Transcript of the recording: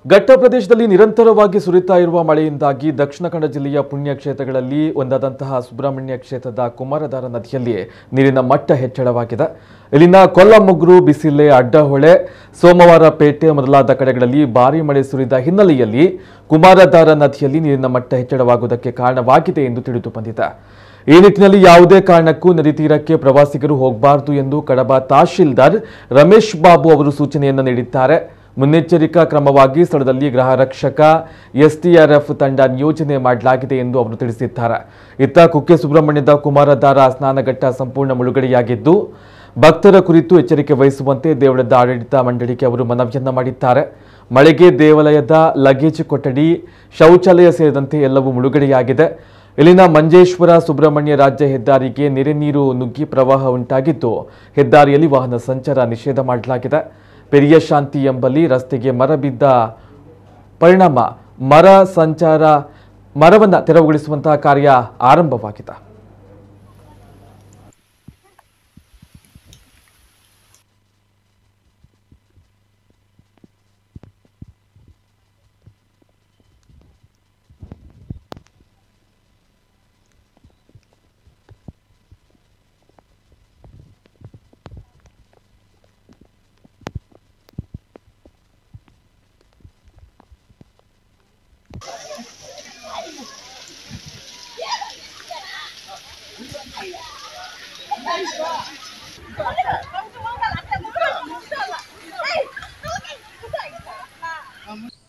ಘಟ್ಟ ಪ್ರದೇಶದಲ್ಲಿ ನಿರಂತರವಾಗಿ ಸುರಿತಾ ಇರುವ ಮಳೆಯಿಂದಾಗಿ ದಕ್ಷಿಣ ಕನ್ನಡ ಜಿಲ್ಲೆಯ ಪುಣ್ಯಕ್ಷೇತ್ರಗಳಲ್ಲಿ ಒಂದಾದಂತಹ ಸುಬ್ರಹ್ಮಣ್ಯ ಕ್ಷೇತ್ರದ ಕುಮಾರಧಾರ ನದಿಯಲ್ಲಿ ನೀರಿನ ಮಟ್ಟ ಹೆಚ್ಚಳವಾಗಿದೆ ಇಲ್ಲಿನ ಕೊಲ್ಲಮೊಗ್ರು ಬಿಸಿಲೆ ಅಡ್ಡಹೊಳೆ ಸೋಮವಾರಪೇಟೆ ಮೊದಲಾದ ಕಡೆಗಳಲ್ಲಿ ಭಾರೀ ಮಳೆ ಸುರಿದ ಹಿನ್ನೆಲೆಯಲ್ಲಿ ಕುಮಾರಧಾರ ನದಿಯಲ್ಲಿ ನೀರಿನ ಮಟ್ಟ ಹೆಚ್ಚಳವಾಗುವುದಕ್ಕೆ ಕಾರಣವಾಗಿದೆ ಎಂದು ತಿಳಿದು ಬಂದಿದೆ ಈ ನಿಟ್ಟಿನಲ್ಲಿ ಯಾವುದೇ ಕಾರಣಕ್ಕೂ ನದಿ ತೀರಕ್ಕೆ ಪ್ರವಾಸಿಗರು ಹೋಗಬಾರದು ಎಂದು ಕಡಬ ತಹಶೀಲ್ದಾರ್ ರಮೇಶ್ ಬಾಬು ಅವರು ಸೂಚನೆಯನ್ನು ನೀಡಿದ್ದಾರೆ ಮುನ್ನೆಚ್ಚರಿಕಾ ಕ್ರಮವಾಗಿ ಸ್ಥಳದಲ್ಲಿ ಗೃಹ ರಕ್ಷಕ ಎಸ್ಟಿಆರ್ಎಫ್ ತಂಡ ನಿಯೋಜನೆ ಮಾಡಲಾಗಿದೆ ಎಂದು ಅವರು ತಿಳಿಸಿದ್ದಾರೆ ಇತ್ತ ಕುಕ್ಕೆ ಸುಬ್ರಹ್ಮಣ್ಯದ ಕುಮಾರಧಾರ ಸ್ನಾನಘಟ್ಟ ಸಂಪೂರ್ಣ ಮುಳುಗಡೆಯಾಗಿದ್ದು ಭಕ್ತರ ಕುರಿತು ಎಚ್ಚರಿಕೆ ವಹಿಸುವಂತೆ ದೇವಳದ ಆಡಳಿತ ಮಂಡಳಿಗೆ ಅವರು ಮನವಿಯನ್ನ ಮಾಡಿದ್ದಾರೆ ಮಳೆಗೆ ದೇವಾಲಯದ ಲಗೇಜ್ ಕೊಠಡಿ ಶೌಚಾಲಯ ಸೇರಿದಂತೆ ಎಲ್ಲವೂ ಮುಳುಗಡೆಯಾಗಿದೆ ಇಲ್ಲಿನ ಮಂಜೇಶ್ವರ ಸುಬ್ರಹ್ಮಣ್ಯ ರಾಜ್ಯ ಹೆದ್ದಾರಿಗೆ ನೆರೆ ನೀರು ನುಗ್ಗಿ ಪ್ರವಾಹ ಉಂಟಾಗಿದ್ದು ಹೆದ್ದಾರಿಯಲ್ಲಿ ವಾಹನ ಸಂಚಾರ ನಿಷೇಧ ಮಾಡಲಾಗಿದೆ ಪೆರಿಯ ಶಾಂತಿ ಎಂಬಲ್ಲಿ ರಸ್ತೆಗೆ ಮರ ಬಿದ್ದ ಪರಿಣಾಮ ಮರ ಸಂಚಾರ ಮರವನ್ನು ತೆರವುಗೊಳಿಸುವಂತಹ ಕಾರ್ಯ ಆರಂಭವಾಗಿದೆ Eh,